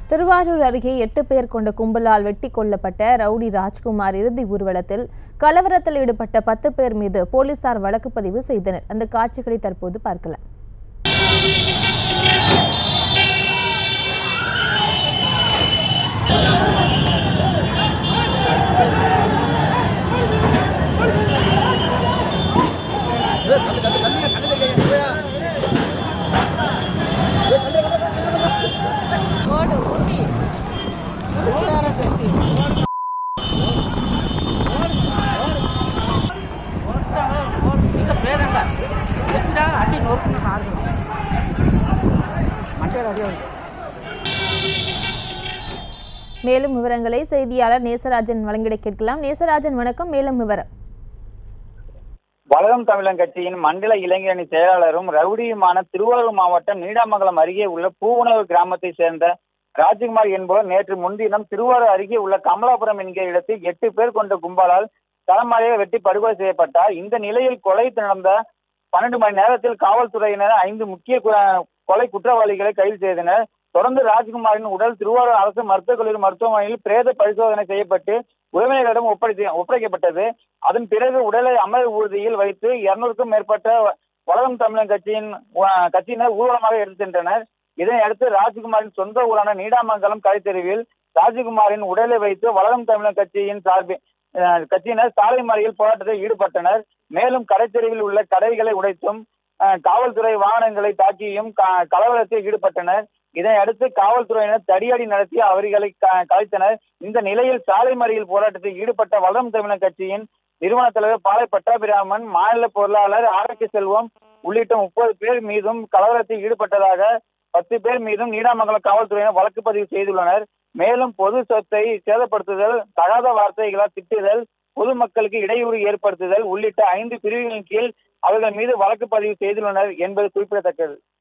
திருவாரூர் அருகே எட்டு பேர் கொண்ட கும்பலால் வெட்டி கொல்லப்பட்ட ரவுடி ராஜ்குமார் இறுதி ஊர்வலத்தில் கலவரத்தில் ஈடுபட்ட பத்து பேர் மீது போலீசார் வழக்கு பதிவு செய்தனர் அந்த காட்சிகளை தற்போது பார்க்கலாம் பேரங்க எத்தனை அடி நொறுக்குன்னு நாலு மண்டையில் அடி ஆகுது மேலும் விவரங்களை செய்தியாளர் நேசராஜன் வழங்கிட கேட்கலாம் நேசராஜன் வணக்கம் மேலும் விவரம் வளரும் தமிழன் கட்சியின் மண்டல இளைஞரணி செயலாளரும் ரவுடியுமான திருவாரூர் மாவட்டம் நீடாமங்கலம் அருகே உள்ள பூவுணவு கிராமத்தை சேர்ந்த ராஜ்குமார் என்பவர் நேற்று முன்தினம் திருவாரூர் அருகே உள்ள கமலாபுரம் என்கிற இடத்தில் எட்டு பேர் கொண்ட கும்பலால் தலைமறையை வெட்டி படுகொலை செய்யப்பட்டார் இந்த நிலையில் கொலை நடந்த பன்னெண்டு மணி நேரத்தில் காவல்துறையினர் ஐந்து முக்கிய கு- கொலை குற்றவாளிகளை கைது செய்தனர் தொடர்ந்து ராஜ்குமாரின் உடல் திருவாரூர் அரசு மருத்துவக் கல்லூரி மருத்துவமனையில் பிரேத பரிசோதனை செய்யப்பட்டு உறவினர்களிடம் ஒப்படைத்து ஒப்படைக்கப்பட்டது அதன் பிறகு உடலை அமர் ஊர்தியில் வைத்து இருநூறுக்கும் மேற்பட்ட வளரும் தமிழன் கட்சியின் அஹ், கட்சியினர் ஊர்வலமாக எடுத்து சென்றனர் இதனை அடுத்து ராஜ்குமாரின் சொந்த ஊரான நீடாமங்கலம் கலைத்தெருவில் ராஜ்குமாரின் உடலை வைத்து வளரும் தமிழன் கட்சியின் சார்பில் அஹ், கட்சியினர் சாலை மறியல் போராட்டத்தில் ஈடுபட்டனர் மேலும் கடைத்தெருவில் உள்ள கடைகளை உடைத்தும் அஹ், காவல்துறை வாகனங்களை தாக்கியும் க- கலவரத்தில் ஈடுபட்டனர் இதனை அடுத்து காவல்துறையினர் தடியடி நடத்தி அவர்களை க- கலைத்தனர் இந்த நிலையில் சாலை மறியல் போராட்டத்தில் ஈடுபட்ட வளரும் தமிழர் கட்சியின் நிறுவன தலைவர் பாலை பட்டாபிராமன் மாநில பொருளாளர் ஆரோக்கிய செல்வம் உள்ளிட்ட முப்பது பேர் மீதும் கலவரத்தில் ஈடுபட்டதாக பத்து பேர் மீதும் நீடாமங்கலம் காவல்துறையினர் வழக்கு பதிவு செய்துள்ளனர் மேலும் பொது சொத்தை சேதப்படுத்துதல் தகாத வார்த்தைகளால் திட்டுதல் பொதுமக்களுக்கு இடையூறு ஏற்படுத்துதல் உள்ளிட்ட ஐந்து பிரிவுகளின் கீழ் அவர்கள் மீது வழக்கு பதிவு செய்துள்ளனர் என்பது குறிப்பிடத்தக்கது